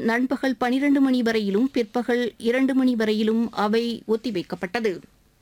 நண்பகல் பனிரண்டு மணி வரையிலும் பிற்பகல் இரண்டு மணி வரையிலும் அவை ஒத்திவைக்கப்பட்டது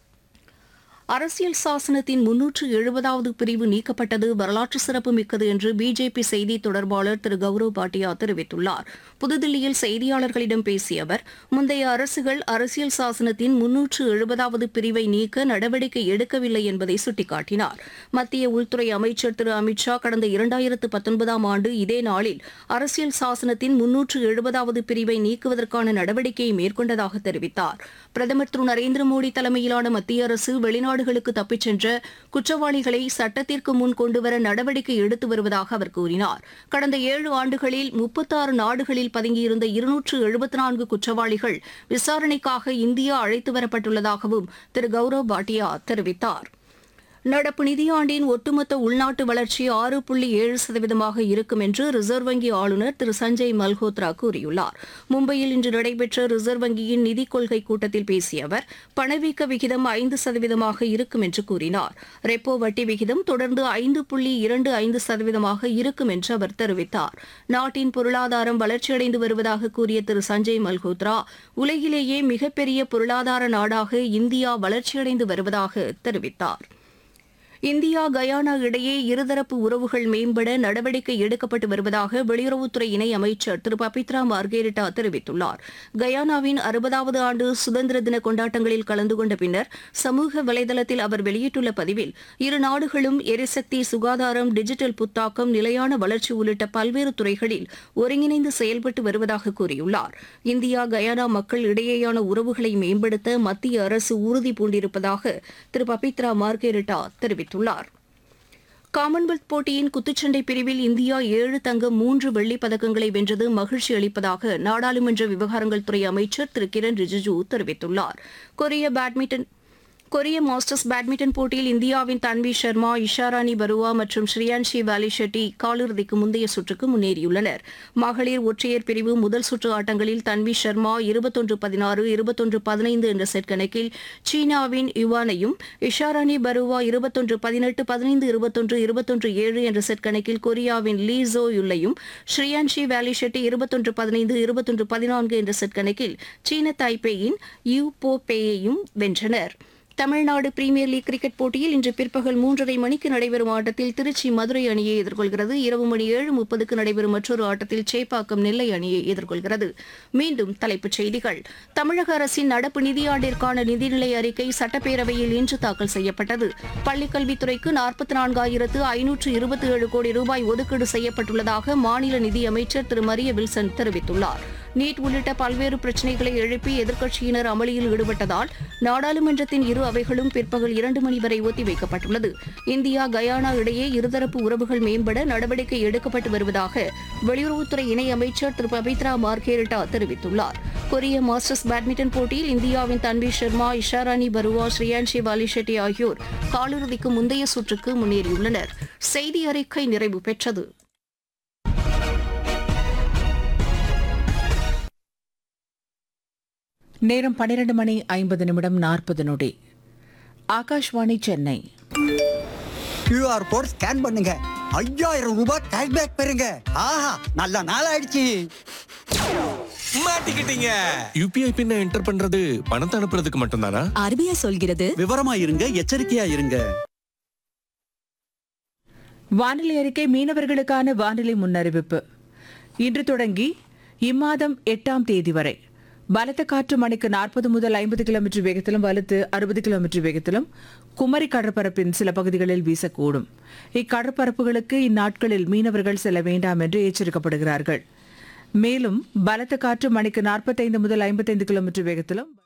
அரசியல் சாசனத்தின் முன்னூற்று எழுபதாவது பிரிவு நீக்கப்பட்டது வரலாற்று சிறப்பு மிக்கது என்று பிஜேபி செய்தி தொடர்பாளர் திரு கௌரவ் பாட்டியா தெரிவித்துள்ளார் புதுதில்லியில் செய்தியாளர்களிடம் பேசிய அவர் முந்தைய அரசுகள் அரசியல் சாசனத்தின் முன்னூற்று எழுபதாவது பிரிவை நீக்க நடவடிக்கை எடுக்கவில்லை என்பதை சுட்டிக்காட்டினார் மத்திய உள்துறை அமைச்சர் திரு அமித் ஷா கடந்த இரண்டாயிரத்து பத்தொன்பதாம் ஆண்டு இதே நாளில் அரசியல் சாசனத்தின் முன்னூற்று எழுபதாவது பிரிவை நீக்குவதற்கான நடவடிக்கையை மேற்கொண்டதாக தெரிவித்தார் பிரதமர் திரு நரேந்திர மோடி தலைமையிலான மத்திய அரசு வெளிநாடுகளுக்கு தப்பிச் சென்ற குற்றவாளிகளை சட்டத்திற்கு முன் கொண்டுவர நடவடிக்கை எடுத்து வருவதாக அவர் கூறினார் கடந்த ஏழு ஆண்டுகளில் முப்பத்தாறு நாடுகளில் பதுங்கியிருந்த இருநூற்று எழுபத்தி நான்கு குற்றவாளிகள் விசாரணைக்காக இந்தியா அழைத்து வரப்பட்டுள்ளதாகவும் திரு கௌரவ் பாட்டியா தெரிவித்தார் நடப்பு நிதியாண்டின் ஒட்டுமொத்த உள்நாட்டு வளர்ச்சி ஆறு புள்ளி ஏழு சதவீதமாக இருக்கும் என்று ரிசர்வ் வங்கி ஆளுநர் திரு சஞ்சய் மல்ஹோத்ரா கூறியுள்ளார் மும்பையில் இன்று நடைபெற்ற ரிசர்வ் வங்கியின் நிதிக் கொள்கை கூட்டத்தில் பேசிய அவர் பணவீக்க விகிதம் ஐந்து சதவீதமாக இருக்கும் என்று கூறினார் ரெப்போ வட்டி விகிதம் தொடர்ந்து ஐந்து புள்ளி இரண்டு ஐந்து சதவீதமாக இருக்கும் என்று அவர் தெரிவித்தார் நாட்டின் பொருளாதாரம் வளர்ச்சியடைந்து வருவதாக கூறிய திரு சஞ்சய் மல்ஹோத்ரா உலகிலேயே மிகப்பெரிய பொருளாதார நாடாக இந்தியா வளர்ச்சியடைந்து வருவதாக தெரிவித்தார் இந்தியா கயானா இடையே இருதரப்பு உறவுகள் மேம்பட நடவடிக்கை எடுக்கப்பட்டு வருவதாக வெளியுறவுத்துறை இணை அமைச்சர் திரு பபித்ரா மார்கேரிட்டா தெரிவித்துள்ளார் கயானாவின் அறுபதாவது ஆண்டு சுதந்திர தின கொண்டாட்டங்களில் கலந்து கொண்ட பின்னர் சமூக வலைதளத்தில் அவர் வெளியிட்டுள்ள பதிவில் இரு நாடுகளும் எரிசக்தி சுகாதாரம் டிஜிட்டல் புத்தாக்கம் நிலையான வளர்ச்சி உள்ளிட்ட பல்வேறு துறைகளில் ஒருங்கிணைந்து செயல்பட்டு வருவதாக கூறியுள்ளார் இந்தியா கயானா மக்கள் இடையேயான உறவுகளை மேம்படுத்த மத்திய அரசு உறுதி பூண்டிருப்பதாக திரு பபித்ரா மார்கேரிட்டா தெரிவித்தார் தெரிவித்துள்ளார் காமன்வெல்த் போட்டியின் குத்துச்சண்டை பிரிவில் இந்தியா ஏழு தங்கம் மூன்று வெள்ளிப் பதக்கங்களை வென்றது மகிழ்ச்சி அளிப்பதாக நாடாளுமன்ற விவகாரங்கள் துறை அமைச்சர் திரு கிரண் ரிஜிஜூ தெரிவித்துள்ளார் கொரிய பேட்மிண்டன் கொரிய மாஸ்டர்ஸ் பேட்மிண்டன் போட்டியில் இந்தியாவின் தன்வி சர்மா இஷாராணி பருவா மற்றும் ஸ்ரீயான்ஷி வாலி ஷெட்டி காலிறுதிக்கு முந்தைய சுற்றுக்கு முன்னேறியுள்ளனர் மகளிர் ஒற்றையர் பிரிவு முதல் சுற்று ஆட்டங்களில் தன்வி சர்மா இருபத்தொன்று பதினாறு இருபத்தொன்று பதினைந்து என்ற செட் கணக்கில் சீனாவின் யுவானையும் இஷாராணி பருவா இருபத்தொன்று பதினெட்டு பதினைந்து இருபத்தொன்று இருபத்தொன்று ஏழு என்ற செட் கணக்கில் கொரியாவின் லீ ஜோ யுல்லையும் ஸ்ரீயான்ஷி வாலி ஷெட்டி இருபத்தொன்று பதினைந்து இருபத்தொன்று பதினான்கு என்ற செட் கணக்கில் சீன தாய்பேயின் யூ போ பேயையும் வென்றனர் தமிழ்நாடு பிரீமியர் லீக் கிரிக்கெட் போட்டியில் இன்று பிற்பகல் மூன்றரை மணிக்கு நடைபெறும் ஆட்டத்தில் திருச்சி மதுரை அணியை எதிர்கொள்கிறது இரவு மணி ஏழு முப்பதுக்கு நடைபெறும் மற்றொரு ஆட்டத்தில் சேப்பாக்கம் நெல்லை அணியை எதிர்கொள்கிறது மீண்டும் தலைப்புச் செய்திகள் தமிழக அரசின் நடப்பு நிதியாண்டிற்கான நிதிநிலை அறிக்கை சட்டப்பேரவையில் இன்று தாக்கல் செய்யப்பட்டது பள்ளிக்கல்வித்துறைக்கு நாற்பத்தி நான்காயிரத்து ஐநூற்று இருபத்தி ஏழு கோடி ரூபாய் ஒதுக்கீடு செய்யப்பட்டுள்ளதாக மாநில நிதியமைச்சர் திரு மரிய வில்சன் தெரிவித்துள்ளார் நீட் உள்ளிட்ட பல்வேறு பிரச்சினைகளை எழுப்பி எதிர்க்கட்சியினர் அமளியில் ஈடுபட்டதால் நாடாளுமன்றத்தின் இரு அவைகளும் பிற்பகல் இரண்டு மணி வரை ஒத்திவைக்கப்பட்டுள்ளது இந்தியா கயானா இடையே இருதரப்பு உறவுகள் மேம்பட நடவடிக்கை எடுக்கப்பட்டு வருவதாக வெளியுறவுத்துறை இணை அமைச்சர் திரு பபித்ரா மார்கேரிட்டா தெரிவித்துள்ளார் கொரிய மாஸ்டர்ஸ் பேட்மிண்டன் போட்டியில் இந்தியாவின் தன்வி சர்மா இஷாராணி பருவா ஸ்ரீயான்ஷி வாலி ஷெட்டி ஆகியோர் காலிறுதிக்கு முந்தைய சுற்றுக்கு முன்னேறியுள்ளனர் செய்தி அறிக்கை நிறைவு பெற்றது நேரம் பன்னிரண்டு மணி ஐம்பது நிமிடம் நாற்பது நொடி Akashvani Chennai QR code scan பண்ணுங்க ஐயாயிரம் ரூபாய் கேஷ்பேக் பெறுங்க ஆஹா நல்ல நாள் ஆயிடுச்சு மாட்டிக்கிட்டீங்க யூபிஐ பின்ன என்டர் பண்றது பணத்தை அனுப்புறதுக்கு மட்டும்தானா ஆர்பிஐ சொல்கிறது விவரமா இருங்க எச்சரிக்கையா இருங்க வானிலை அறிக்கை மீனவர்களுக்கான வானிலை முன்னறிவிப்பு இன்று தொடங்கி இம்மாதம் எட்டாம் தேதி வரை பலத்த காற்று மணிக்கு நாற்பது முதல் ஐம்பது கிலோமீட்டர் வேகத்திலும் வலுத்து அறுபது கிலோமீட்டர் வேகத்திலும் குமரி கடற்பரப்பின் சில பகுதிகளில் வீசக்கூடும் இக்கடற்பரப்புகளுக்கு இந்நாட்களில் மீனவர்கள் செல்ல வேண்டாம் என்று எச்சரிக்கப்படுகிறார்கள் மேலும் பலத்த காற்று மணிக்கு நாற்பத்தைந்து முதல் ஐம்பத்தைந்து கிலோமீட்டர் வேகத்திலும்